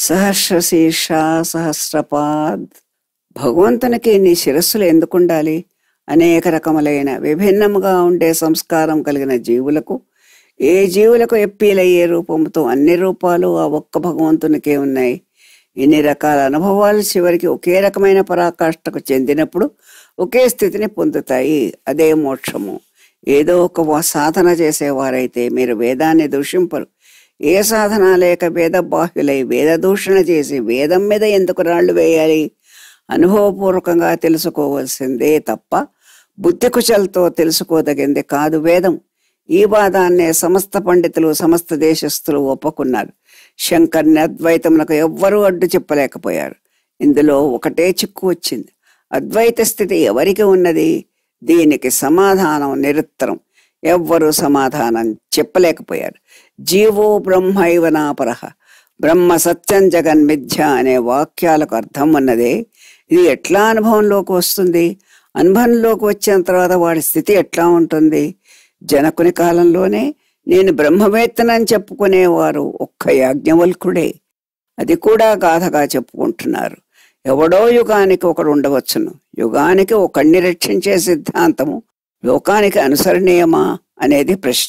సహస్రశీర్ష సహస్రపాద్ భగవంతునికి నీ శిరస్సులు ఎందుకుండాలి అనేక రకములైన విభిన్నముగా ఉండే సంస్కారం కలిగిన జీవులకు ఏ జీవులకు ఎప్పీలయ్యే రూపంతో అన్ని రూపాలు ఆ ఒక్క భగవంతునికే ఉన్నాయి ఇన్ని రకాల అనుభవాలు చివరికి ఒకే రకమైన పరాకాష్ఠకు చెందినప్పుడు ఒకే స్థితిని పొందుతాయి అదే మోక్షము ఏదో ఒక వ- సాధన చేసేవారైతే మీరు వేదాన్ని దూషింపరు ఏ సాధన లేక వేద బాహ్యులై వేద దూషణ చేసి వేదం మీద ఎందుకు రాళ్ళు వేయాలి అనుభవపూర్వకంగా తెలుసుకోవలసిందే తప్ప బుద్ధి కుశలతో తెలుసుకోదగింది కాదు వేదం ఈ వాదాన్నే సమస్త పండితులు సమస్త దేశస్థులు ఒప్పుకున్నారు శంకర్ని అద్వైతమునకు ఎవ్వరూ అడ్డు చెప్పలేకపోయారు ఇందులో ఒకటే చిక్కు వచ్చింది అద్వైత స్థితి ఎవరికి ఉన్నది దీనికి సమాధానం నిరుత్తరం ఎవ్వరూ సమాధానం చెప్పలేకపోయారు జీవో బ్రహ్మైవ నాపరహ బ్రహ్మ సత్యం జగన్ మిథ్య అనే వాక్యాలకు అర్థం ఉన్నదే ఇది ఎట్లా అనుభవంలోకి వస్తుంది అనుభవంలోకి వచ్చిన తర్వాత వాడి స్థితి ఎట్లా ఉంటుంది జనకుని కాలంలోనే నేను బ్రహ్మవేత్తనని చెప్పుకునేవారు ఒక్క యాజ్ఞవల్కుడే అది కూడా గాథగా చెప్పుకుంటున్నారు ఎవడో యుగానికి ఒకడు ఉండవచ్చును యుగానికి ఒకడిని రక్షించే సిద్ధాంతము లోకానికి అనుసరణీయమా అనేది ప్రశ్న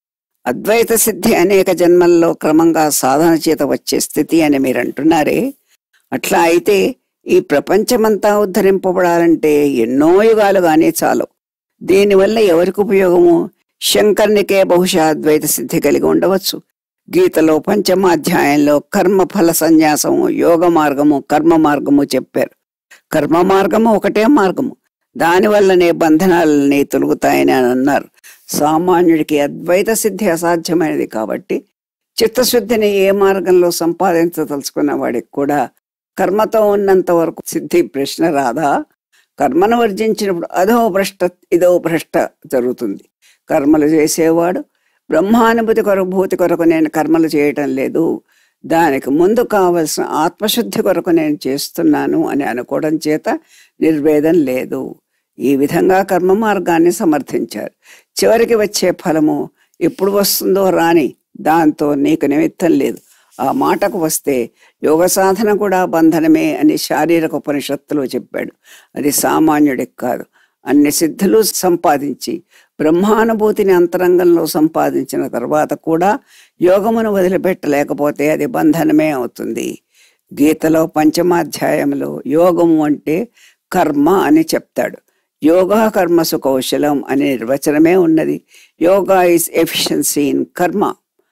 అద్వైత సిద్ధి అనేక జన్మల్లో క్రమంగా సాధన చేత వచ్చే స్థితి అని మీరు అంటున్నారే అట్లా అయితే ఈ ప్రపంచమంతా ఉద్ధరింపబడాలంటే ఎన్నో యుగాలు గానీ చాలు దీనివల్ల ఎవరికి ఉపయోగము శంకర్నికే బహుశా అద్వైత సిద్ధి కలిగి ఉండవచ్చు గీతలో పంచమాధ్యాయంలో కర్మ ఫల సన్యాసము యోగ మార్గము కర్మ మార్గము చెప్పారు కర్మ మార్గము ఒకటే మార్గము దానివల్లనే బంధనాలని తొలుగుతాయని అని అన్నారు సామాన్యుడికి అద్వైత సిద్ధి అసాధ్యమైనది కాబట్టి చిత్తశుద్ధిని ఏ మార్గంలో సంపాదించదలుచుకున్న వాడికి కూడా కర్మతో ఉన్నంత వరకు సిద్ధి ప్రశ్న రాదా కర్మను వర్జించినప్పుడు అదో భ్రష్ట ఇదో భ్రష్ట జరుగుతుంది కర్మలు చేసేవాడు బ్రహ్మానుభూతి కొరకు భూతి కొరకు నేను కర్మలు చేయటం లేదు దానికి ముందు కావలసిన ఆత్మశుద్ధి కొరకు నేను చేస్తున్నాను అని అనుకోవడం చేత నిర్వేదం లేదు ఈ విధంగా కర్మ మార్గాన్ని సమర్థించారు చివరికి వచ్చే ఫలము ఎప్పుడు వస్తుందో రాని దాంతో నీకు నిమిత్తం లేదు ఆ మాటకు వస్తే యోగ సాధన కూడా బంధనమే అని శారీరక ఉపనిషత్తులో చెప్పాడు అది సామాన్యుడికి కాదు అన్ని సిద్ధులు సంపాదించి బ్రహ్మానుభూతిని అంతరంగంలో సంపాదించిన తర్వాత కూడా యోగమును వదిలిపెట్టలేకపోతే అది బంధనమే అవుతుంది గీతలో పంచమాధ్యాయంలో యోగము అంటే కర్మ అని చెప్తాడు యోగా కర్మసు కౌశలం అనే నిర్వచనమే ఉన్నది yoga is efficiency in karma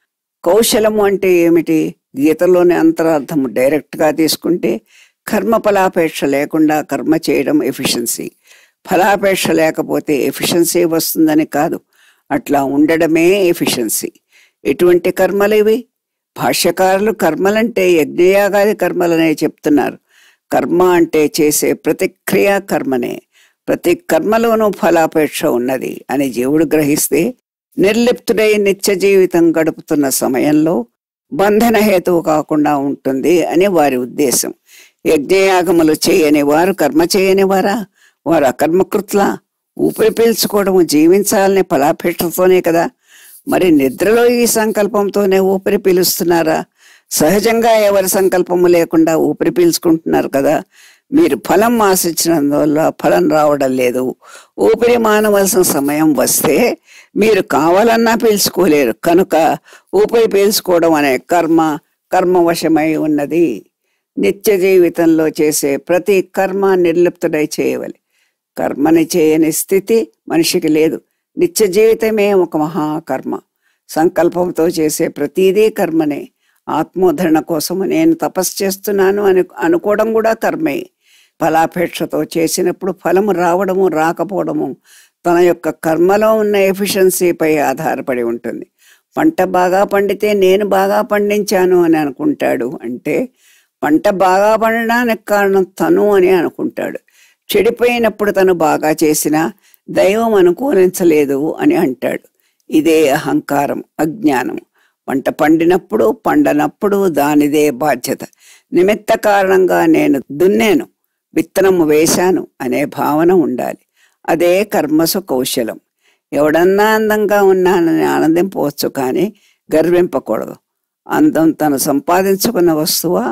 కౌశలము అంటే ఏమిటి గీతలోని అంతరార్థము డైరెక్ట్గా తీసుకుంటే కర్మ ఫలాపేక్ష లేకుండా కర్మ చేయడం ఎఫిషియన్సీ ఫలాపేక్ష లేకపోతే ఎఫిషియన్సీ వస్తుందని కాదు అట్లా ఉండడమే ఎఫిషియన్సీ ఎటువంటి కర్మలు ఇవి భాష్యకారులు కర్మలంటే యజ్ఞయాగాది కర్మలనే చెప్తున్నారు కర్మ అంటే చేసే ప్రతిక్రియ కర్మనే ప్రతి కర్మలోనూ ఫలాపేక్ష ఉన్నది అని జీవుడు గ్రహిస్తే నిర్లిప్తుడై నిత్య జీవితం గడుపుతున్న సమయంలో బంధన హేతువు కాకుండా ఉంటుంది అని వారి ఉద్దేశం యజ్ఞయాగములు చేయని వారు కర్మ చేయని వారా వారు అకర్మకృత్లా ఊపిరి పీల్చుకోవడం జీవించాలనే ఫలాపేక్షతోనే కదా మరి నిద్రలో ఈ సంకల్పంతోనే ఊపిరి పీలుస్తున్నారా సహజంగా ఎవరి సంకల్పము లేకుండా ఊపిరి పీల్చుకుంటున్నారు కదా మీరు ఫలం ఆశించినందువల్ల ఫలం రావడం లేదు ఊపిరి మానవలసిన సమయం వస్తే మీరు కావాలన్నా పీల్చుకోలేరు కనుక ఊపిరి పీల్చుకోవడం అనే కర్మ కర్మవశమై ఉన్నది నిత్య జీవితంలో చేసే ప్రతి కర్మ నిర్లిప్తుడై చేయవలి కర్మని చేయని స్థితి మనిషికి లేదు నిత్య జీవితమే ఒక మహాకర్మ సంకల్పంతో చేసే ప్రతిదీ కర్మనే ఆత్మోద్ధరణ కోసము నేను తపస్సు చేస్తున్నాను అని అనుకోవడం కూడా కర్మే ఫలాపేక్షతో చేసినప్పుడు ఫలము రావడము రాకపోవడము తన యొక్క కర్మలో ఉన్న ఎఫిషియన్సీపై ఆధారపడి ఉంటుంది పంట బాగా పండితే నేను బాగా పండించాను అని అనుకుంటాడు అంటే పంట బాగా పండడానికి కారణం తను అని అనుకుంటాడు చెడిపోయినప్పుడు తను బాగా చేసినా దైవం అనుకూలించలేదు అని అంటాడు ఇదే అహంకారం అజ్ఞానం పంట పండినప్పుడు పండనప్పుడు దానిదే బాధ్యత నిమిత్త కారణంగా నేను దున్నాను విత్తనము వేశాను అనే భావన ఉండాలి అదే కర్మసు కౌశలం ఎవడన్నా అందంగా ఉన్నానని ఆనందింపవచ్చు కానీ గర్వింపకూడదు అందం తను సంపాదించుకున్న వస్తువా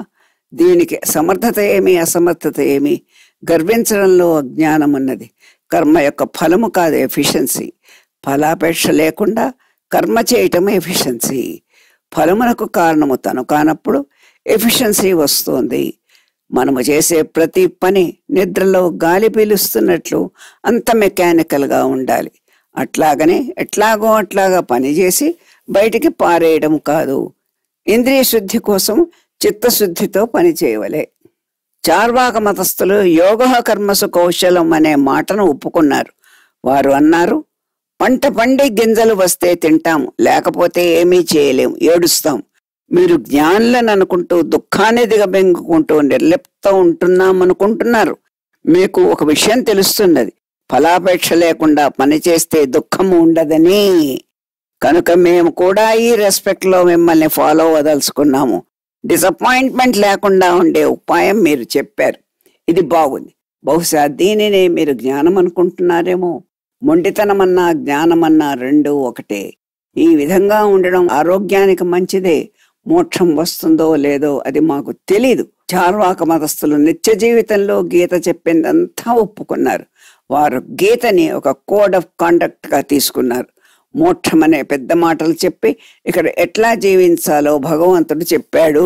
దీనికి సమర్థత ఏమి అసమర్థత ఏమి గర్వించడంలో అజ్ఞానం ఉన్నది కర్మ యొక్క ఫలము కాదు ఎఫిషియన్సీ ఫలాపేక్ష లేకుండా కర్మ చేయటం ఎఫిషియన్సీ ఫలమునకు కారణము తను కానప్పుడు ఎఫిషియన్సీ వస్తుంది మనము చేసే ప్రతి పని నిద్రలో గాలి పీలుస్తున్నట్లు అంత మెకానికల్గా ఉండాలి అట్లాగనే ఎట్లాగో అట్లాగా పని చేసి బయటికి పారేయడం కాదు ఇంద్రియ శుద్ధి కోసం చిత్తశుద్ధితో పని చేయవలే చార్వాక మతస్థులు యోగ కర్మసు కౌశలం అనే మాటను ఒప్పుకున్నారు వారు అన్నారు పంట పండి గింజలు వస్తే తింటాం లేకపోతే ఏమీ చేయలేం ఏడుస్తాం మీరు జ్ఞానులను అనుకుంటూ దుఃఖాన్ని దిగబెంగుకుంటూ నిర్లిప్తం ఉంటున్నాం అనుకుంటున్నారు మీకు ఒక విషయం తెలుస్తున్నది ఫలాపేక్ష లేకుండా పని చేస్తే దుఃఖము ఉండదని కనుక మేము కూడా ఈ రెస్పెక్ట్ లో మిమ్మల్ని ఫాలో అవ్వదలుచుకున్నాము డిసప్పాయింట్మెంట్ లేకుండా ఉండే ఉపాయం మీరు చెప్పారు ఇది బాగుంది బహుశా దీనినే మీరు జ్ఞానం అనుకుంటున్నారేమో మొండితనమన్నా జ్ఞానమన్నా రెండు ఒకటే ఈ విధంగా ఉండడం ఆరోగ్యానికి మంచిదే మోక్షం వస్తుందో లేదో అది మాకు తెలీదు చార్వాక మతస్థులు నిత్య జీవితంలో గీత చెప్పిందంతా ఒప్పుకున్నారు వారు గీతని ఒక కోడ్ ఆఫ్ కాండక్ట్ గా తీసుకున్నారు మోక్షం అనే పెద్ద మాటలు చెప్పి ఇక్కడ ఎట్లా జీవించాలో భగవంతుడు చెప్పాడు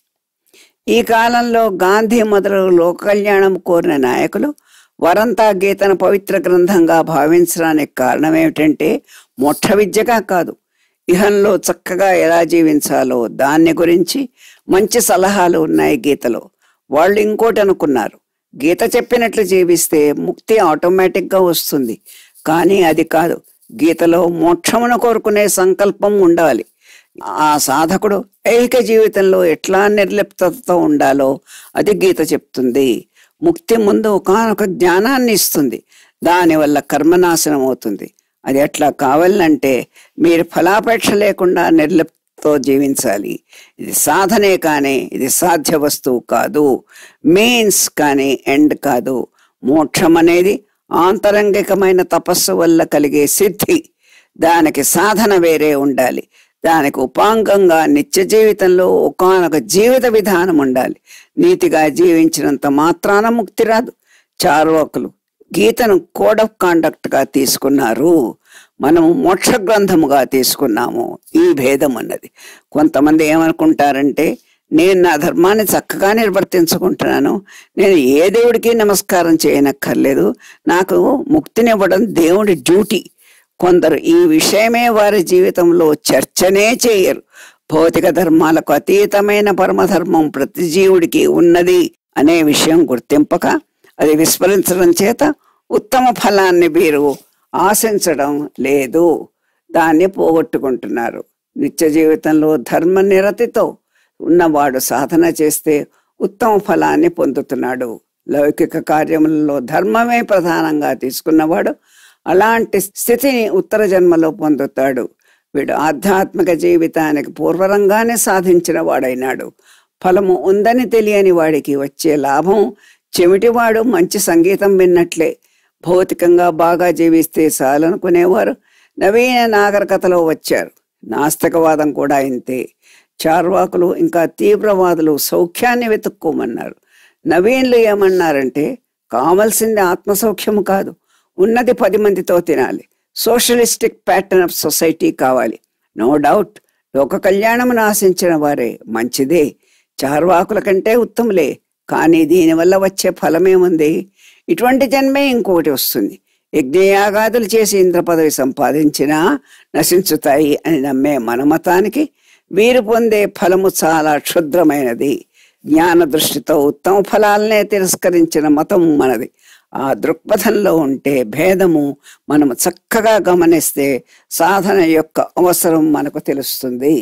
ఈ కాలంలో గాంధీ మొదలు లోక కళ్యాణం కోరిన నాయకులు వరంతా గీతను పవిత్ర గ్రంథంగా భావించడానికి కారణం ఏమిటంటే మోక్ష విద్యగా కాదు ఇహంలో చక్కగా ఎలా జీవించాలో దాన్ని గురించి మంచి సలహాలు ఉన్నాయి గీతలో వాళ్ళు ఇంకోటి అనుకున్నారు గీత చెప్పినట్లు జీవిస్తే ముక్తి ఆటోమేటిక్గా వస్తుంది కానీ అది కాదు గీతలో మోక్షమును కోరుకునే సంకల్పం ఉండాలి ఆ సాధకుడు ఐహిక జీవితంలో ఎట్లా నిర్లిప్తతో ఉండాలో అది గీత చెప్తుంది ముక్తి ముందు ఒకనొక జ్ఞానాన్ని ఇస్తుంది దానివల్ల కర్మనాశనం అవుతుంది అది ఎట్లా కావాలంటే మీరు ఫలాపేక్ష లేకుండా నిర్లిప్తతో జీవించాలి ఇది సాధనే కానీ ఇది సాధ్య వస్తువు కాదు మీన్స్ కానీ ఎండ్ కాదు మోక్షం అనేది ఆంతరంగికమైన తపస్సు వల్ల కలిగే సిద్ధి దానికి సాధన వేరే ఉండాలి దానికి ఉపాంగంగా నిత్య జీవితంలో ఒకనొక జీవిత విధానం ఉండాలి నీతిగా జీవించినంత మాత్రాన ముక్తి రాదు చార్వాకులు గీతను కోడ్ ఆఫ్ కాండక్ట్ గా తీసుకున్నారు మనము మోక్ష గ్రంథముగా తీసుకున్నాము ఈ భేదం అన్నది కొంతమంది ఏమనుకుంటారంటే నేను నా ధర్మాన్ని చక్కగా నిర్వర్తించుకుంటున్నాను నేను ఏ దేవుడికి నమస్కారం చేయనక్కర్లేదు నాకు ముక్తినివ్వడం దేవుడి డ్యూటీ కొందరు ఈ విషయమే వారి జీవితంలో చర్చనే చేయరు భౌతిక ధర్మాలకు అతీతమైన పరమధర్మం ప్రతి జీవుడికి ఉన్నది అనే విషయం గుర్తింపక అది విస్మరించడం చేత ఉత్తమ ఫలాన్ని వీరు ఆశించడం లేదు దాన్ని పోగొట్టుకుంటున్నారు నిత్య జీవితంలో ధర్మ నిరతితో ఉన్నవాడు సాధన చేస్తే ఉత్తమ ఫలాన్ని పొందుతున్నాడు లౌకిక కార్యములలో ధర్మమే ప్రధానంగా తీసుకున్నవాడు అలాంటి స్థితిని ఉత్తర జన్మలో పొందుతాడు వీడు ఆధ్యాత్మిక జీవితానికి పూర్వరంగానే సాధించిన వాడైనాడు ఫలము ఉందని తెలియని వాడికి వచ్చే లాభం చెమిటివాడు మంచి సంగీతం విన్నట్లే భౌతికంగా బాగా జీవిస్తే చాలనుకునేవారు నవీన నాగరికతలో వచ్చారు నాస్తికవాదం కూడా ఇంతే చార్వాకులు ఇంకా తీవ్రవాదులు సౌఖ్యాన్ని వెతుక్కోమన్నారు నవీన్లు ఏమన్నారంటే కావలసింది ఆత్మసౌఖ్యము కాదు ఉన్నది పది మందితో తినాలి సోషలిస్టిక్ ప్యాటర్న్ ఆఫ్ సొసైటీ కావాలి నో డౌట్ లోక కళ్యాణమును ఆశించిన వారే మంచిదే చార్వాకుల కంటే ఉత్తములే కానీ దీనివల్ల వచ్చే ఫలమేముంది ఇటువంటి జన్మే ఇంకొకటి వస్తుంది యజ్ఞయాగాదులు చేసి ఇంద్ర పదవి సంపాదించినా నశించుతాయి అని నమ్మే మన మతానికి వీరు పొందే ఫలము చాలా క్షుద్రమైనది జ్ఞాన దృష్టితో ఉత్తమ ఫలాలనే తిరస్కరించిన మతం మనది ఆ దృక్పథంలో ఉంటే భేదము మనము చక్కగా గమనిస్తే సాధన యొక్క అవసరం మనకు తెలుస్తుంది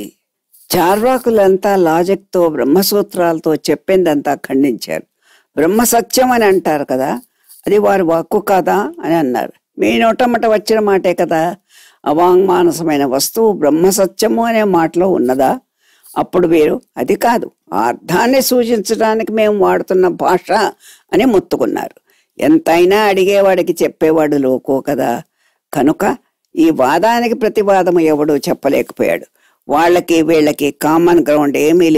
చార్వాకులంతా లాజిక్తో బ్రహ్మసూత్రాలతో చెప్పిందంతా ఖండించారు బ్రహ్మ సత్యం అని అంటారు కదా అది వారి వాక్కు కాదా అని అన్నారు మీ నోటమ్మట వచ్చిన మాటే కదా అవాంగ్మానసమైన వస్తువు బ్రహ్మ సత్యము అనే మాటలో ఉన్నదా అప్పుడు వీరు అది కాదు ఆ అర్థాన్ని సూచించడానికి మేము వాడుతున్న భాష అని మొత్తుకున్నారు ఎంతైనా అడిగేవాడికి చెప్పేవాడు లోకో కదా కనుక ఈ వాదానికి ప్రతివాదము ఎవడూ చెప్పలేకపోయాడు వాళ్ళకి వీళ్ళకి కామన్ గ్రౌండ్ ఏమీ లేదు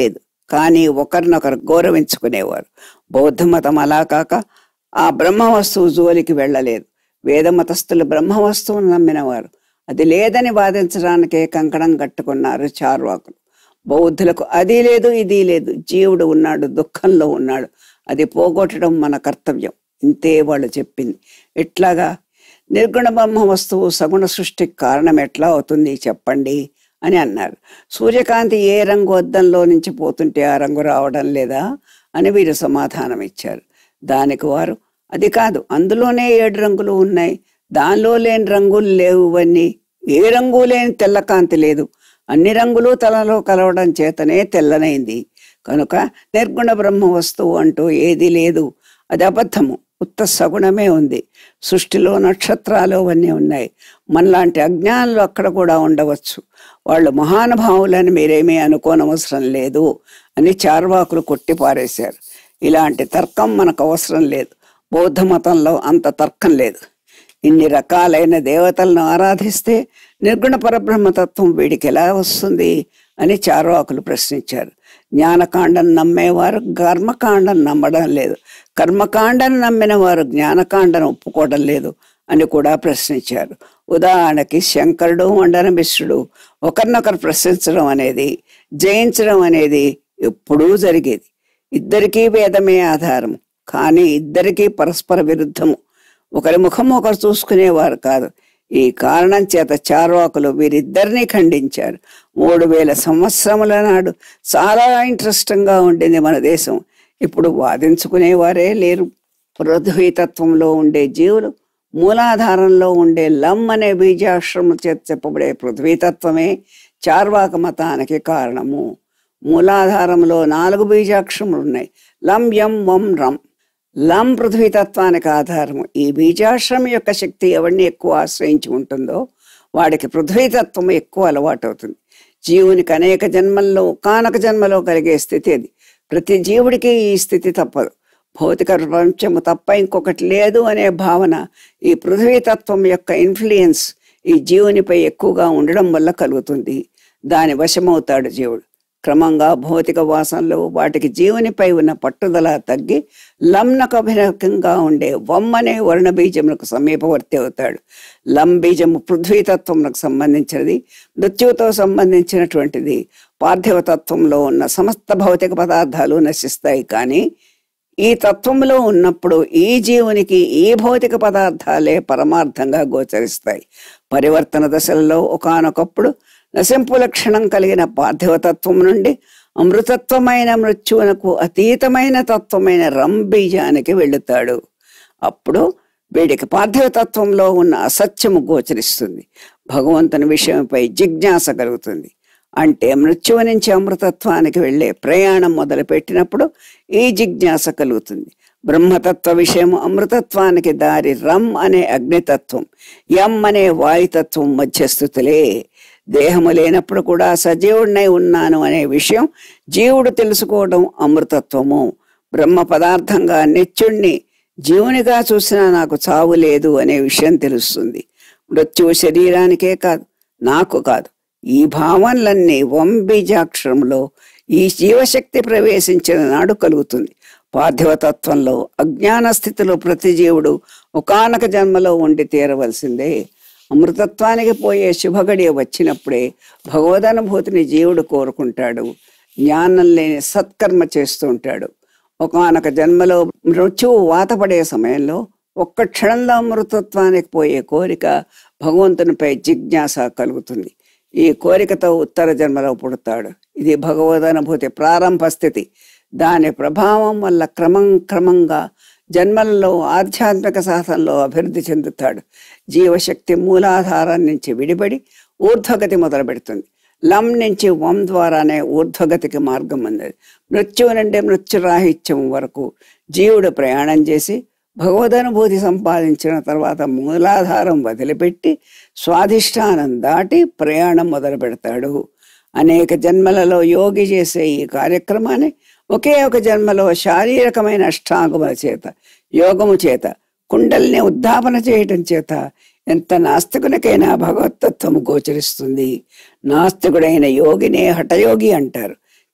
కానీ ఒకరినొకరు గౌరవించుకునేవారు బౌద్ధ మతం అలా కాక ఆ బ్రహ్మ వస్తువు జోలికి వెళ్ళలేదు వేద మతస్థులు బ్రహ్మ వస్తువును నమ్మినవారు అది లేదని వాదించడానికే కంకణం కట్టుకున్నారు చార్వాకులు బౌద్ధులకు అది లేదు ఇది లేదు జీవుడు ఉన్నాడు దుఃఖంలో ఉన్నాడు అది పోగొట్టడం మన కర్తవ్యం ఇంతే వాళ్ళు చెప్పింది ఇట్లాగా నిర్గుణ బ్రహ్మ వస్తువు సగుణ సృష్టికి కారణం ఎట్లా అవుతుంది చెప్పండి అని అన్నారు సూర్యకాంతి ఏ రంగు అద్దంలో నుంచి పోతుంటే ఆ రంగు రావడం లేదా అని వీరు సమాధానం ఇచ్చారు దానికి వారు అది కాదు అందులోనే ఏడు రంగులు ఉన్నాయి దానిలో లేని రంగులు లేవు అన్నీ ఏ రంగు లేని తెల్లకాంతి లేదు అన్ని రంగులు తలలో కలవడం చేతనే తెల్లనైంది కనుక నిర్గుణ బ్రహ్మ వస్తువు అంటూ ఏది లేదు అది అబద్ధము ఉత్త సగుణమే ఉంది సృష్టిలో నక్షత్రాలు అవన్నీ ఉన్నాయి మనలాంటి అజ్ఞానులు అక్కడ కూడా ఉండవచ్చు వాళ్ళు మహానుభావులని మీరేమీ అనుకోనవసరం లేదు అని చార్వాకులు కొట్టి పారేశారు ఇలాంటి తర్కం మనకు అవసరం లేదు బౌద్ధ మతంలో అంత తర్కం లేదు ఇన్ని రకాలైన దేవతలను ఆరాధిస్తే నిర్గుణ పరబ్రహ్మతత్వం వీడికి ఎలా వస్తుంది అని చార్వాకులు ప్రశ్నించారు జ్ఞానకాండం నమ్మేవారు కర్మకాండం నమ్మడం లేదు కర్మకాండను నమ్మిన వారు జ్ఞానకాండను ఒప్పుకోవడం లేదు అని కూడా ప్రశ్నించారు ఉదాహరణకి శంకరుడు మండన మిశ్రుడు ఒకరినొకరు ప్రశ్నించడం అనేది జయించడం అనేది ఎప్పుడూ జరిగేది ఇద్దరికీ వేదమే ఆధారం కానీ ఇద్దరికీ పరస్పర విరుద్ధము ఒకరి ముఖం ఒకరు చూసుకునేవారు కాదు ఈ కారణం చేత చార్వాకులు వీరిద్దరినీ ఖండించారు మూడు వేల సంవత్సరముల నాడు చాలా ఇంట్రెస్టింగ్గా ఉండింది మన దేశం ఇప్పుడు వాదించుకునేవారే లేరు పృథ్వీతత్వంలో ఉండే జీవులు మూలాధారంలో ఉండే లమ్ అనే బీజాశ్రమం చేత చెప్పబడే పృథ్వీతత్వమే చార్వాక మతానికి కారణము మూలాధారంలో నాలుగు బీజాక్షరములు ఉన్నాయి లం యం వం రం లం పృథ్వీతత్వానికి ఆధారము ఈ బీజాశ్రమం యొక్క శక్తి ఎవరిని ఎక్కువ ఆశ్రయించి ఉంటుందో వాడికి పృథ్వీతత్వం ఎక్కువ అలవాటు అవుతుంది జీవునికి అనేక జన్మల్లో కానక జన్మలో కలిగే స్థితి అది ప్రతి జీవుడికి ఈ స్థితి తప్పదు భౌతిక ప్రపంచము తప్ప ఇంకొకటి లేదు అనే భావన ఈ పృథ్వీతత్వం యొక్క ఇన్ఫ్లుయెన్స్ ఈ జీవునిపై ఎక్కువగా ఉండడం వల్ల కలుగుతుంది దాని వశమవుతాడు జీవుడు క్రమంగా భౌతిక వాసనలు వాటికి జీవునిపై ఉన్న పట్టుదల తగ్గి లంనకు అభినకంగా ఉండే వమ్ అనే వర్ణ బీజములకు సమీపవర్తి అవుతాడు లం బీజము పృథ్వీతత్వములకు సంబంధించినది మృత్యువుతో సంబంధించినటువంటిది పార్థివ తత్వంలో ఉన్న సమస్త భౌతిక పదార్థాలు నశిస్తాయి కానీ ఈ తత్వంలో ఉన్నప్పుడు ఈ జీవునికి ఈ భౌతిక పదార్థాలే పరమార్థంగా గోచరిస్తాయి పరివర్తన దశలలో ఒకానొకప్పుడు నశింపు లక్షణం కలిగిన పార్థివతత్వం నుండి అమృతత్వమైన మృత్యువునకు అతీతమైన తత్వమైన రంబీజానికి వెళుతాడు అప్పుడు వీడికి పార్థివ తత్వంలో ఉన్న అసత్యము గోచరిస్తుంది భగవంతుని విషయంపై జిజ్ఞాస కలుగుతుంది అంటే మృత్యువు నుంచి అమృతత్వానికి వెళ్ళే ప్రయాణం మొదలు పెట్టినప్పుడు ఈ జిజ్ఞాస కలుగుతుంది బ్రహ్మతత్వ విషయం అమృతత్వానికి దారి రమ్ అనే అగ్నితత్వం యం అనే వాయుతత్వం మధ్యస్థుతులే దేహము లేనప్పుడు కూడా సజీవుడినై ఉన్నాను అనే విషయం జీవుడు తెలుసుకోవడం అమృతత్వము బ్రహ్మ పదార్థంగా నిత్యుణ్ణి జీవునిగా చూసినా నాకు చావు లేదు అనే విషయం తెలుస్తుంది మృత్యువు శరీరానికే కాదు నాకు కాదు ఈ భావనలన్నీ వంబీజాక్షరంలో ఈ జీవశక్తి ప్రవేశించిన నాడు కలుగుతుంది పార్థివతత్వంలో అజ్ఞాన స్థితిలో ప్రతి జీవుడు ఒకానక జన్మలో ఉండి తీరవలసిందే అమృతత్వానికి పోయే శుభగడియ వచ్చినప్పుడే భగవదనుభూతిని జీవుడు కోరుకుంటాడు జ్ఞానం లేని సత్కర్మ చేస్తూ ఉంటాడు ఒకనొక జన్మలో మృత్యువు వాతపడే సమయంలో ఒక్క క్షణంలో అమృతత్వానికి పోయే కోరిక భగవంతునిపై జిజ్ఞాస కలుగుతుంది ఈ కోరికతో ఉత్తర జన్మలో పుడతాడు ఇది భగవదనుభూతి ప్రారంభ స్థితి దాని ప్రభావం వల్ల క్రమం క్రమంగా జన్మలలో ఆధ్యాత్మిక సాధనలో అభివృద్ధి చెందుతాడు జీవశక్తి మూలాధారం నుంచి విడిపడి ఊర్ధ్వగతి మొదలు పెడుతుంది లం నుంచి వం ద్వారానే ఊర్ధ్వగతికి మార్గం ఉంది మృత్యువు నుండి మృత్యురాహిత్యం వరకు జీవుడు ప్రయాణం చేసి భగవదనుభూతి సంపాదించిన తర్వాత మూలాధారం వదిలిపెట్టి స్వాధిష్టానం దాటి ప్రయాణం మొదలు పెడతాడు అనేక జన్మలలో యోగి చేసే ఈ కార్యక్రమాన్ని ఒకే ఒక జన్మలో శారీరకమైన అష్టాంగముల చేత యోగము చేత కుండల్ని ఉద్ధాపన చేయటం చేత ఎంత నాస్తికునికైనా భగవతత్వము గోచరిస్తుంది నాస్తికుడైన యోగినే హఠయోగి అంటారు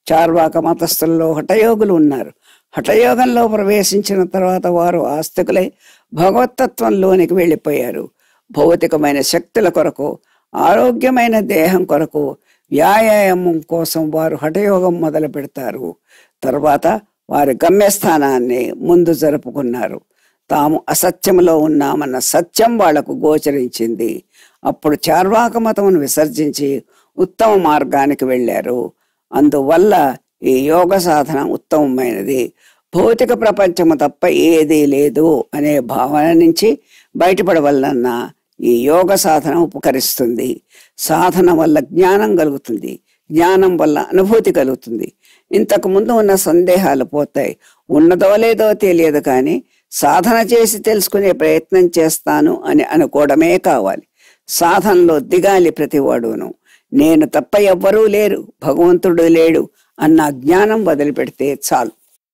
చార్వాక మతస్థుల్లో హఠయోగులు ఉన్నారు హఠయోగంలో ప్రవేశించిన తర్వాత వారు ఆస్తికులై భగవతత్వంలోనికి వెళ్ళిపోయారు భౌతికమైన శక్తుల కొరకు ఆరోగ్యమైన దేహం కొరకు వ్యాయామం కోసం వారు హఠయోగం మొదలు పెడతారు తర్వాత వారి గమ్యస్థానాన్ని ముందు జరుపుకున్నారు తాము అసత్యంలో ఉన్నామన్న సత్యం వాళ్లకు గోచరించింది అప్పుడు చార్వాక మతమును విసర్జించి ఉత్తమ మార్గానికి వెళ్ళారు అందువల్ల ఈ యోగ సాధన ఉత్తమమైనది భౌతిక ప్రపంచము తప్ప ఏదీ లేదు అనే భావన నుంచి బయటపడవలన ఈ యోగ సాధన ఉపకరిస్తుంది సాధన వల్ల జ్ఞానం కలుగుతుంది జ్ఞానం వల్ల అనుభూతి కలుగుతుంది ఇంతకు ముందు ఉన్న సందేహాలు పోతాయి ఉన్నదో లేదో తెలియదు కానీ సాధన చేసి తెలుసుకునే ప్రయత్నం చేస్తాను అని అనుకోవడమే కావాలి సాధనలో దిగాలి ప్రతివాడును నేను తప్ప ఎవ్వరూ లేరు భగవంతుడు లేడు అన్న జ్ఞానం వదిలిపెడితే చాలు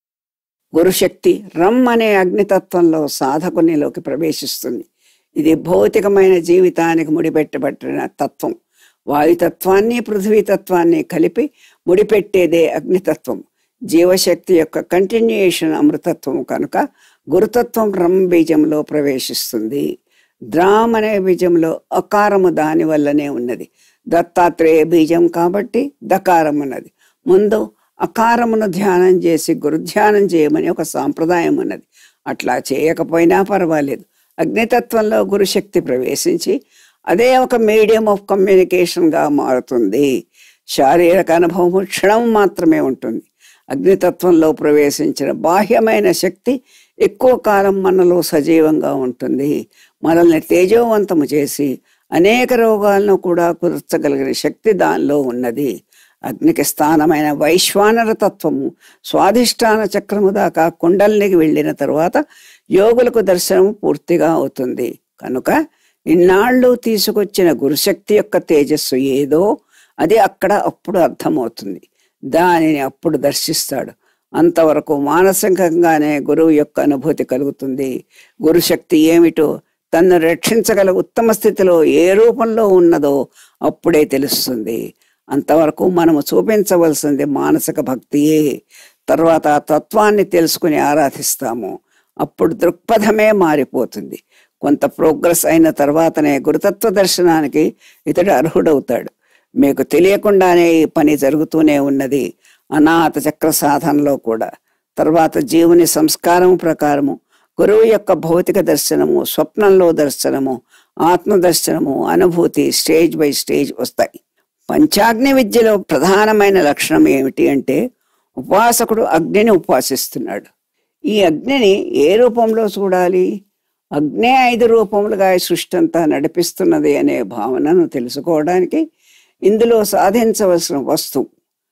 గురుశక్తి రమ్ అనే అగ్నితత్వంలో సాధకునిలోకి ప్రవేశిస్తుంది ఇది భౌతికమైన జీవితానికి ముడిపెట్టబడిన తత్వం వాయుతత్వాన్ని పృథ్వీతత్వాన్ని కలిపి ముడిపెట్టేదే అగ్నితత్వం జీవశక్తి యొక్క కంటిన్యూయేషన్ అమృతత్వం కనుక గురుతత్వం రమ్ బీజంలో ప్రవేశిస్తుంది ద్రామ్ అనే బీజంలో అకారము దాని వల్లనే ఉన్నది దత్తాత్రేయ బీజం కాబట్టి దకారం ఉన్నది ముందు అకారమును ధ్యానం చేసి గురుధ్యానం చేయమని ఒక సాంప్రదాయం ఉన్నది అట్లా చేయకపోయినా పర్వాలేదు అగ్నితత్వంలో గురుశక్తి ప్రవేశించి అదే ఒక మీడియం ఆఫ్ కమ్యూనికేషన్గా మారుతుంది శారీరక అనుభవం క్షణం మాత్రమే ఉంటుంది అగ్నితత్వంలో ప్రవేశించిన బాహ్యమైన శక్తి ఎక్కువ కాలం మనలో సజీవంగా ఉంటుంది మనల్ని తేజోవంతము చేసి అనేక రోగాలను కూడా కుదర్చగలిగిన శక్తి దానిలో ఉన్నది అగ్నికి స్థానమైన వైశ్వానర తత్వము స్వాధిష్టాన చక్రము దాకా కుండలినికి వెళ్ళిన తరువాత యోగులకు దర్శనం పూర్తిగా అవుతుంది కనుక ఇన్నాళ్ళు తీసుకొచ్చిన గురుశక్తి యొక్క తేజస్సు ఏదో అది అక్కడ అప్పుడు అర్థమవుతుంది దానిని అప్పుడు దర్శిస్తాడు అంతవరకు మానసికంగానే గురువు యొక్క అనుభూతి కలుగుతుంది గురుశక్తి ఏమిటో తన్ను రక్షించగల ఉత్తమ స్థితిలో ఏ రూపంలో ఉన్నదో అప్పుడే తెలుస్తుంది అంతవరకు మనము చూపించవలసింది మానసిక భక్తియే తర్వాత ఆ తత్వాన్ని తెలుసుకుని ఆరాధిస్తాము అప్పుడు దృక్పథమే మారిపోతుంది కొంత ప్రోగ్రెస్ అయిన తర్వాతనే గురుతత్వ దర్శనానికి ఇతడు అర్హుడవుతాడు మీకు తెలియకుండానే ఈ పని జరుగుతూనే ఉన్నది అనాథ చక్ర సాధనలో కూడా తర్వాత జీవుని సంస్కారం ప్రకారము గురువు యొక్క భౌతిక దర్శనము స్వప్నంలో దర్శనము ఆత్మ దర్శనము అనుభూతి స్టేజ్ బై స్టేజ్ వస్తాయి పంచాగ్ని విద్యలో ప్రధానమైన లక్షణం ఏమిటి అంటే ఉపాసకుడు అగ్నిని ఉపాసిస్తున్నాడు ఈ అగ్నిని ఏ రూపంలో చూడాలి అగ్నే ఐదు రూపములుగా ఈ సృష్టి అంతా నడిపిస్తున్నది అనే భావనను తెలుసుకోవడానికి ఇందులో సాధించవలసిన వస్తువు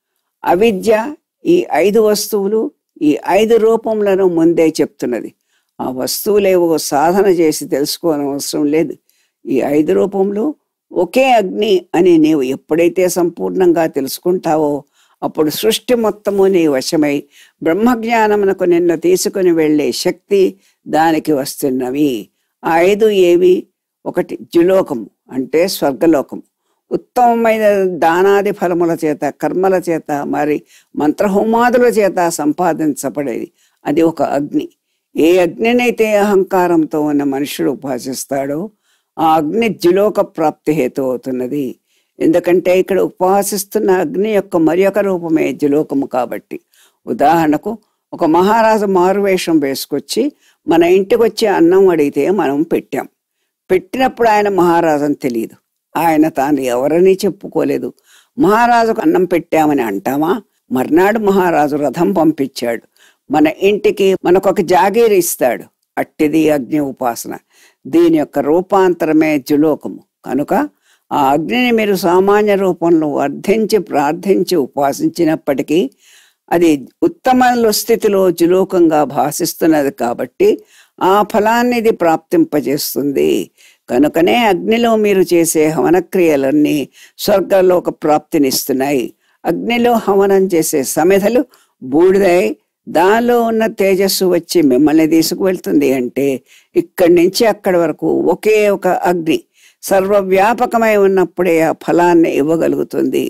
అవిద్య ఈ ఐదు వస్తువులు ఈ ఐదు రూపములను ముందే చెప్తున్నది ఆ వస్తువులేవో సాధన చేసి తెలుసుకోనవసరం లేదు ఈ ఐదు రూపములు ఒకే అగ్ని అని నీవు ఎప్పుడైతే సంపూర్ణంగా తెలుసుకుంటావో అప్పుడు సృష్టి మొత్తము నీ వశమై బ్రహ్మజ్ఞానమునకు నిన్న తీసుకుని వెళ్ళే శక్తి దానికి వస్తున్నవి ఆ ఐదు ఏవి ఒకటి జులోకము అంటే స్వర్గలోకము ఉత్తమమైన దానాది ఫలముల చేత కర్మల చేత మరి మంత్రహోమాదుల చేత సంపాదించబడేది అది ఒక అగ్ని ఏ అగ్నినైతే అహంకారంతో ఉన్న మనుషుడు ఉపాసిస్తాడో ఆ అగ్ని ద్యులోక ప్రాప్తి హేతు అవుతున్నది ఎందుకంటే ఇక్కడ ఉపాసిస్తున్న అగ్ని యొక్క మరి ఒక రూపమే ద్యులోకము కాబట్టి ఉదాహరణకు ఒక మహారాజు మారువేషం వేసుకొచ్చి మన ఇంటికి వచ్చి అన్నం అడిగితే మనం పెట్టాం పెట్టినప్పుడు ఆయన మహారాజు అని తెలియదు ఆయన తాను ఎవరని చెప్పుకోలేదు మహారాజుకు అన్నం పెట్టామని అంటామా మర్నాడు మహారాజు రథం పంపించాడు మన ఇంటికి మనకొక జాగీర్ ఇస్తాడు అట్టిది అగ్ని ఉపాసన దీని యొక్క రూపాంతరమే జులోకము కనుక ఆ అగ్నిని మీరు సామాన్య రూపంలో అర్థించి ప్రార్థించి ఉపాసించినప్పటికీ అది ఉత్తమ స్థితిలో జులోకంగా భాషిస్తున్నది కాబట్టి ఆ ఫలాన్ని ఇది ప్రాప్తింపజేస్తుంది కనుకనే అగ్నిలో మీరు చేసే హవనక్రియలన్నీ స్వర్గలోక ప్రాప్తినిస్తున్నాయి అగ్నిలో హవనం చేసే సమిధలు బూడిదై దానిలో ఉన్న తేజస్సు వచ్చి మిమ్మల్ని తీసుకువెళ్తుంది అంటే ఇక్కడి నుంచి అక్కడి వరకు ఒకే ఒక అగ్ని సర్వవ్యాపకమై ఉన్నప్పుడే ఆ ఫలాన్ని ఇవ్వగలుగుతుంది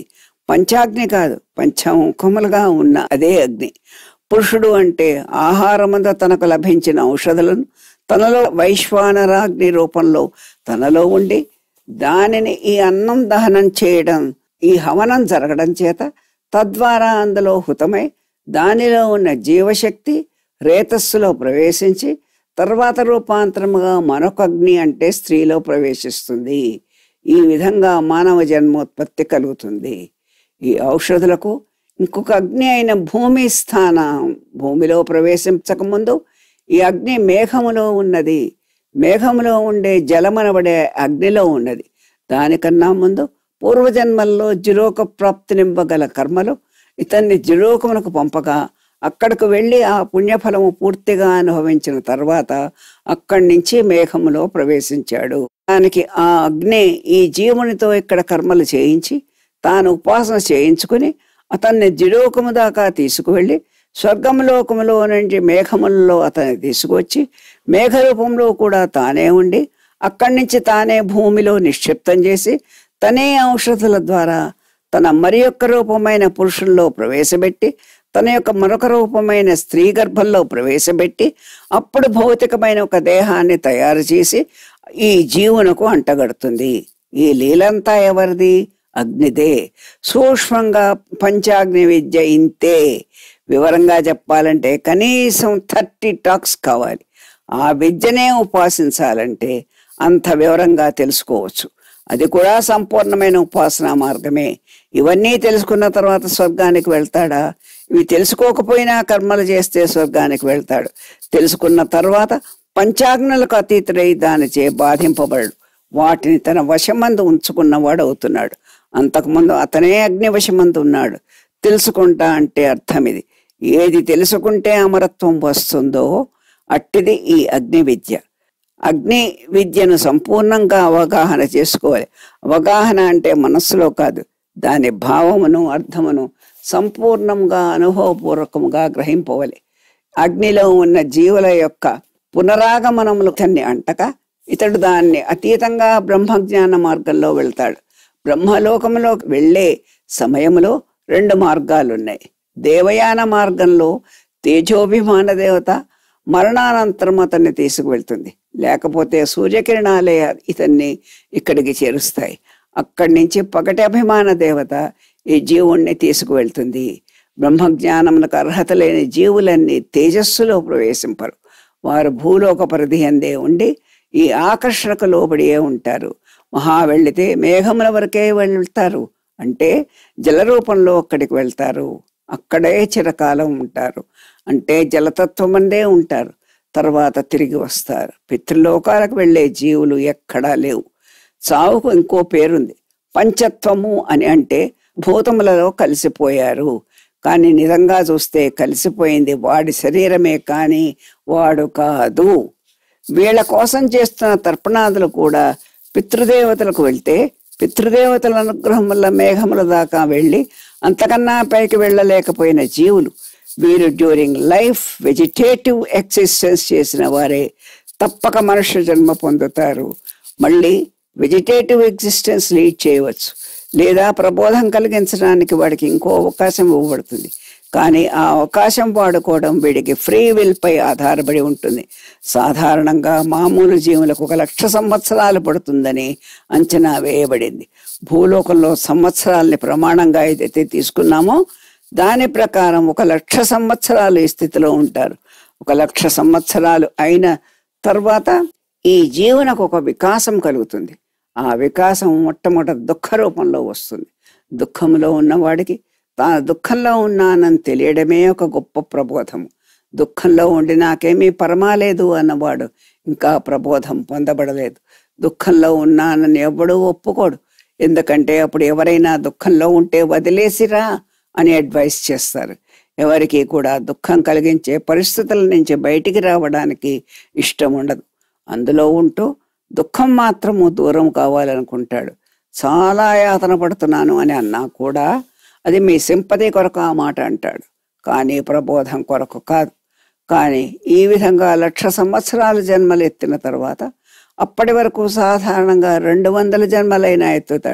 పంచాగ్ని కాదు పంచముఖములుగా ఉన్న అదే అగ్ని పురుషుడు అంటే ఆహారమంద తనకు లభించిన ఔషధులను తనలో వైశ్వానరాగ్ని రూపంలో తనలో ఉండి దానిని ఈ అన్నం దహనం చేయడం ఈ హవనం జరగడం చేత తద్వారా అందులో హుతమై దానిలో ఉన్న జీవశక్తి రేతస్సులో ప్రవేశించి తర్వాత రూపాంతరముగా మరొక అగ్ని అంటే స్త్రీలో ప్రవేశిస్తుంది ఈ విధంగా మానవ జన్మోత్పత్తి కలుగుతుంది ఈ ఔషధులకు ఇంకొక అగ్ని అయిన భూమి స్థానం భూమిలో ప్రవేశించక ముందు ఈ అగ్ని మేఘములో ఉన్నది మేఘములో ఉండే జలమనబడే అగ్నిలో ఉన్నది దానికన్నా ముందు పూర్వజన్మల్లో జిలోక ప్రాప్తినివ్వగల కర్మలు ఇతన్ని జిలోకమునకు పంపగా అక్కడకు వెళ్ళి ఆ పుణ్యఫలము పూర్తిగా అనుభవించిన తర్వాత అక్కడి నుంచి మేఘములో ప్రవేశించాడు దానికి ఆ అగ్ని ఈ జీవునితో ఇక్కడ కర్మలు చేయించి తాను ఉపాసన చేయించుకుని అతన్ని జిలోకము దాకా తీసుకువెళ్ళి స్వర్గంలోకములో నుంచి మేఘములలో అతన్ని తీసుకొచ్చి మేఘ రూపంలో కూడా తానే ఉండి అక్కడి నుంచి తానే భూమిలో నిక్షిప్తం చేసి తనే ఔషధుల ద్వారా తన మరి యొక్క రూపమైన పురుషుల్లో ప్రవేశపెట్టి తన యొక్క మరొక రూపమైన స్త్రీ గర్భంలో ప్రవేశపెట్టి అప్పుడు భౌతికమైన ఒక దేహాన్ని తయారు చేసి ఈ జీవునకు అంటగడుతుంది ఈ లీలంతా ఎవరిది అగ్నిదే సూక్ష్మంగా పంచాగ్ని విద్య ఇంతే వివరంగా చెప్పాలంటే కనీసం థర్టీ టాక్స్ కావాలి ఆ విద్యనే ఉపాసించాలంటే అంత వివరంగా తెలుసుకోవచ్చు అది కూడా సంపూర్ణమైన ఉపాసనా మార్గమే ఇవన్నీ తెలుసుకున్న తర్వాత స్వర్గానికి వెళ్తాడా ఇవి తెలుసుకోకపోయినా కర్మలు చేస్తే స్వర్గానికి వెళ్తాడు తెలుసుకున్న తర్వాత పంచాగ్నులకు అతీతుడై దానిచే బాధింపబడు వాటిని తన వశమందు ఉంచుకున్నవాడు అవుతున్నాడు అంతకుముందు అతనే అగ్ని వశమందు ఉన్నాడు తెలుసుకుంటా అంటే అర్థం ఇది ఏది తెలుసుకుంటే అమరత్వం వస్తుందో అట్టిది ఈ అగ్ని విద్య అగ్ని విద్యను సంపూర్ణంగా అవగాహన చేసుకోవాలి అవగాహన అంటే మనస్సులో కాదు దాని భావమును అర్థమును సంపూర్ణంగా అనుభవపూర్వకముగా గ్రహింపవాలి అగ్నిలో ఉన్న జీవుల యొక్క పునరాగమనములు తన్ని అంటక ఇతడు దాన్ని అతీతంగా బ్రహ్మజ్ఞాన మార్గంలో వెళ్తాడు బ్రహ్మలోకములో వెళ్ళే సమయంలో రెండు మార్గాలు ఉన్నాయి దేవయాన మార్గంలో తేజోభిమాన దేవత మరణానంతరం అతన్ని తీసుకువెళ్తుంది లేకపోతే సూర్యకిరణాలే ఇతన్ని ఇక్కడికి చేరుస్తాయి అక్కడి నుంచి పగటి అభిమాన దేవత ఈ జీవుణ్ణి తీసుకువెళ్తుంది బ్రహ్మజ్ఞానమునకు అర్హత లేని జీవులన్నీ తేజస్సులో ప్రవేశింపరు వారు భూలోక పరిధి అందే ఉండి ఈ ఆకర్షణకు లోబడియే ఉంటారు మహా వెళితే మేఘముల వరకే వెళ్తారు అంటే జలరూపంలో అక్కడికి వెళ్తారు అక్కడే చిరకాలం ఉంటారు అంటే జలతత్వం అందే ఉంటారు తర్వాత తిరిగి వస్తారు పితృలోకాలకు వెళ్ళే జీవులు ఎక్కడా లేవు చావుకు ఇంకో పేరుంది పంచత్వము అని అంటే భూతములలో కలిసిపోయారు కానీ నిజంగా చూస్తే కలిసిపోయింది వాడి శరీరమే కానీ వాడు కాదు వీళ్ళ కోసం చేస్తున్న తర్పణాదులు కూడా పితృదేవతలకు వెళ్తే పితృదేవతల అనుగ్రహం వల్ల మేఘముల దాకా వెళ్ళి అంతకన్నా పైకి వెళ్ళలేకపోయిన జీవులు వీరు డ్యూరింగ్ లైఫ్ వెజిటేటివ్ ఎక్సిస్టెన్స్ చేసిన వారే తప్పక మనుష్య జన్మ పొందుతారు మళ్ళీ వెజిటేటివ్ ఎగ్జిస్టెన్స్ లీడ్ చేయవచ్చు లేదా ప్రబోధం కలిగించడానికి వాడికి ఇంకో అవకాశం ఇవ్వబడుతుంది కానీ ఆ అవకాశం వాడుకోవడం వీడికి ఫ్రీ విల్ పై ఆధారపడి ఉంటుంది సాధారణంగా మామూలు జీవులకు ఒక లక్ష సంవత్సరాలు పడుతుందని అంచనా వేయబడింది భూలోకంలో సంవత్సరాల్ని ప్రమాణంగా ఏదైతే తీసుకున్నామో దాని ప్రకారం ఒక లక్ష సంవత్సరాలు ఈ స్థితిలో ఉంటారు ఒక లక్ష సంవత్సరాలు అయిన తర్వాత ఈ జీవనకు ఒక వికాసం కలుగుతుంది ఆ వికాసం మొట్టమొదటి దుఃఖ రూపంలో వస్తుంది దుఃఖంలో ఉన్నవాడికి తాను దుఃఖంలో ఉన్నానని తెలియడమే ఒక గొప్ప ప్రబోధము దుఃఖంలో ఉండి నాకేమీ పరమాలేదు అన్నవాడు ఇంకా ప్రబోధం పొందబడలేదు దుఃఖంలో ఉన్నానని ఎవ్వడూ ఒప్పుకోడు ఎందుకంటే అప్పుడు ఎవరైనా దుఃఖంలో ఉంటే వదిలేసిరా అని అడ్వైస్ చేస్తారు ఎవరికి కూడా దుఃఖం కలిగించే పరిస్థితుల నుంచి బయటికి రావడానికి ఇష్టం ఉండదు అందులో ఉంటూ దుఃఖం మాత్రము దూరం కావాలనుకుంటాడు చాలా యాతన పడుతున్నాను అని అన్నా కూడా అది మీ సింపతి కొరకు ఆ మాట అంటాడు కానీ ప్రబోధం కొరకు కాదు కానీ ఈ విధంగా లక్ష సంవత్సరాలు జన్మలు ఎత్తిన తర్వాత అప్పటి వరకు సాధారణంగా రెండు వందల జన్మలైనా ఎత్తుతాడు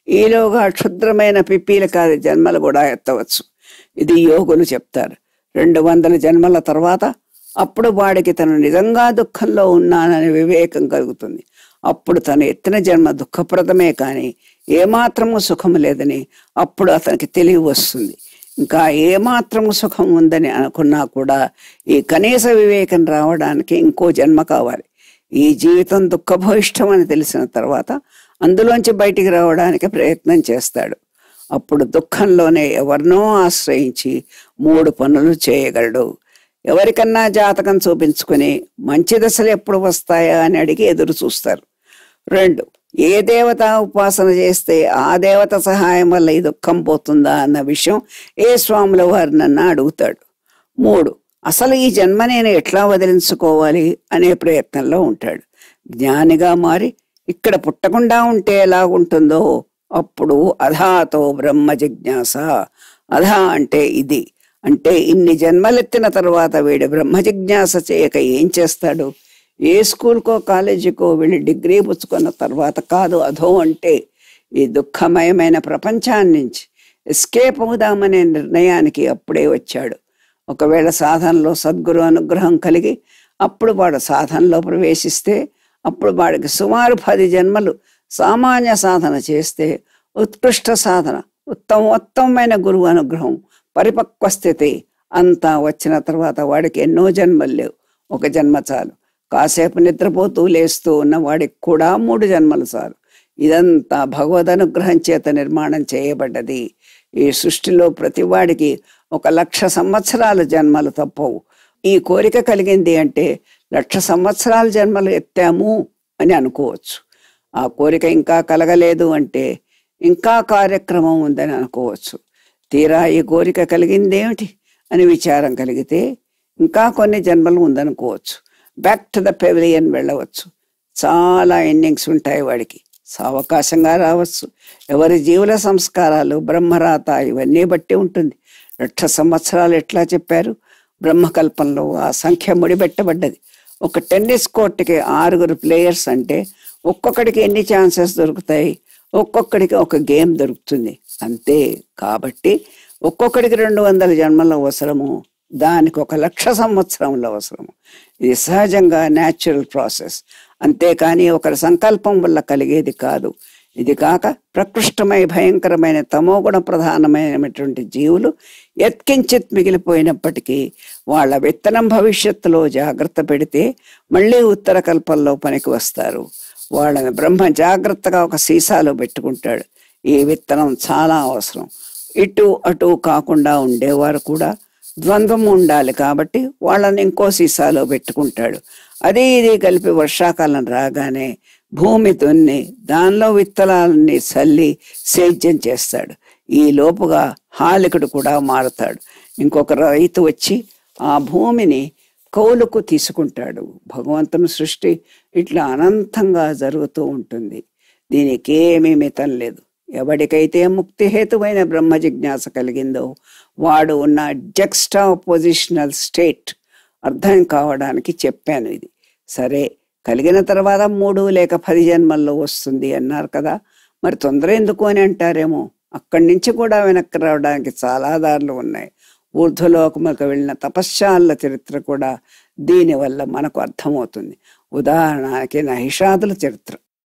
ఈలోగా క్షుద్రమైన పిప్పీలకాది జన్మలు కూడా ఎత్తవచ్చు ఇది యోగులు చెప్తారు రెండు వందల జన్మల తర్వాత అప్పుడు వాడికి తను నిజంగా దుఃఖంలో ఉన్నానని వివేకం కలుగుతుంది అప్పుడు తను ఎత్తిన జన్మ దుఃఖప్రదమే కానీ ఏమాత్రము సుఖం లేదని అప్పుడు అతనికి తెలివి వస్తుంది ఇంకా ఏమాత్రము సుఖం ఉందని అనుకున్నా కూడా ఈ కనీస వివేకం రావడానికి ఇంకో జన్మ కావాలి ఈ జీవితం దుఃఖభూయిష్టం అని తెలిసిన తర్వాత అందులోంచి బయటికి రావడానికి ప్రయత్నం చేస్తాడు అప్పుడు దుఃఖంలోనే ఎవరినో ఆశ్రయించి మూడు పనులు చేయగలడు ఎవరికన్నా జాతకం చూపించుకుని మంచి దశలు ఎప్పుడు వస్తాయా అని అడిగి ఎదురు చూస్తారు రెండు ఏ దేవత ఉపాసన చేస్తే ఆ దేవత సహాయం వల్ల ఈ దుఃఖం పోతుందా అన్న విషయం ఏ స్వాముల వారు నన్ను అడుగుతాడు మూడు అసలు ఈ జన్మ నేను ఎట్లా వదిలించుకోవాలి అనే ప్రయత్నంలో ఉంటాడు జ్ఞానిగా మారి ఇక్కడ పుట్టకుండా ఉంటే ఎలాగుంటుందో అప్పుడు అధాతో బ్రహ్మ జిజ్ఞాస అధా అంటే ఇది అంటే ఇన్ని జన్మలెత్తిన తర్వాత వీడు బ్రహ్మ జిజ్ఞాస చేయక ఏం చేస్తాడు ఏ స్కూల్కో కాలేజీకో వెళ్ళి డిగ్రీ పుచ్చుకున్న తర్వాత కాదు అధో అంటే ఈ దుఃఖమయమైన ప్రపంచాన్ని నుంచి ఎస్కేప్ అవుదామనే నిర్ణయానికి అప్పుడే వచ్చాడు ఒకవేళ సాధనలో సద్గురు అనుగ్రహం కలిగి అప్పుడు వాడు సాధనలో ప్రవేశిస్తే అప్పుడు వాడికి సుమారు పది జన్మలు సామాన్య సాధన చేస్తే ఉత్కృష్ట సాధన ఉత్తమ ఉత్తమమైన గురువు అనుగ్రహం పరిపక్వ స్థితి అంతా వచ్చిన తర్వాత వాడికి ఎన్నో జన్మలు లేవు ఒక జన్మ చాలు కాసేపు నిద్రపోతూ లేస్తూ ఉన్న వాడికి కూడా మూడు జన్మలు చాలు ఇదంతా భగవద్ అనుగ్రహం చేత నిర్మాణం చేయబడ్డది ఈ సృష్టిలో ప్రతి వాడికి ఒక లక్ష సంవత్సరాల జన్మలు తప్పవు ఈ కోరిక కలిగింది అంటే లక్ష సంవత్సరాల జన్మలు ఎత్తాము అని అనుకోవచ్చు ఆ కోరిక ఇంకా కలగలేదు అంటే ఇంకా కార్యక్రమం ఉందని అనుకోవచ్చు తీరా ఈ కోరిక కలిగిందేమిటి అని విచారం కలిగితే ఇంకా కొన్ని జన్మలు ఉందనుకోవచ్చు బ్యాక్ టు ద పెవిలియన్ వెళ్ళవచ్చు చాలా ఎండింగ్స్ ఉంటాయి వాడికి సావకాశంగా రావచ్చు ఎవరి జీవుల సంస్కారాలు బ్రహ్మరాత ఇవన్నీ బట్టి ఉంటుంది లక్ష సంవత్సరాలు ఎట్లా చెప్పారు బ్రహ్మకల్పంలో ఆ సంఖ్య ముడిపెట్టబడ్డది ఒక టెన్నిస్ కోర్టుకి ఆరుగురు ప్లేయర్స్ అంటే ఒక్కొక్కడికి ఎన్ని ఛాన్సెస్ దొరుకుతాయి ఒక్కొక్కడికి ఒక గేమ్ దొరుకుతుంది అంతే కాబట్టి ఒక్కొక్కడికి రెండు వందల జన్మల అవసరము దానికి ఒక లక్ష సంవత్సరముల అవసరము ఇది సహజంగా న్యాచురల్ ప్రాసెస్ అంతేకాని ఒకరి సంకల్పం వల్ల కలిగేది కాదు ఇది కాక ప్రకృష్టమై భయంకరమైన తమోగుణ ప్రధానమైనటువంటి జీవులు ఎత్కించిత్ మిగిలిపోయినప్పటికీ వాళ్ళ విత్తనం భవిష్యత్తులో జాగ్రత్త పెడితే మళ్ళీ ఉత్తర కల్పంలో పనికి వస్తారు వాళ్ళని బ్రహ్మ జాగ్రత్తగా ఒక సీసాలో పెట్టుకుంటాడు ఈ విత్తనం చాలా అవసరం ఇటు అటు కాకుండా ఉండేవారు కూడా ద్వంద్వం ఉండాలి కాబట్టి వాళ్ళని ఇంకో సీసాలో పెట్టుకుంటాడు అది ఇది కలిపి వర్షాకాలం రాగానే భూమి దున్ని దానిలో విత్తనాలని చల్లి సేద్యం చేస్తాడు ఈ లోపుగా హాలికుడు కూడా మారుతాడు ఇంకొక రైతు వచ్చి ఆ భూమిని కౌలుకు తీసుకుంటాడు భగవంతుని సృష్టి ఇట్లా అనంతంగా జరుగుతూ ఉంటుంది దీనికి ఏమీ మితం లేదు ఎవడికైతే ముక్తి హేతువైన బ్రహ్మ జిజ్ఞాస కలిగిందో వాడు ఉన్న జక్స్టా పొజిషనల్ స్టేట్ అర్థం కావడానికి చెప్పాను ఇది సరే కలిగిన తర్వాత మూడు లేక పది జన్మల్లో వస్తుంది అన్నారు కదా మరి తొందర ఎందుకు అని అంటారేమో అక్కడి నుంచి కూడా వెనక్కి రావడానికి చాలా దారులు ఉన్నాయి ఊర్ధ్వలోకములకు వెళ్ళిన తపశ్శాల చరిత్ర కూడా దీనివల్ల మనకు అర్థమవుతుంది ఉదాహరణకి నహిషాదుల చరిత్ర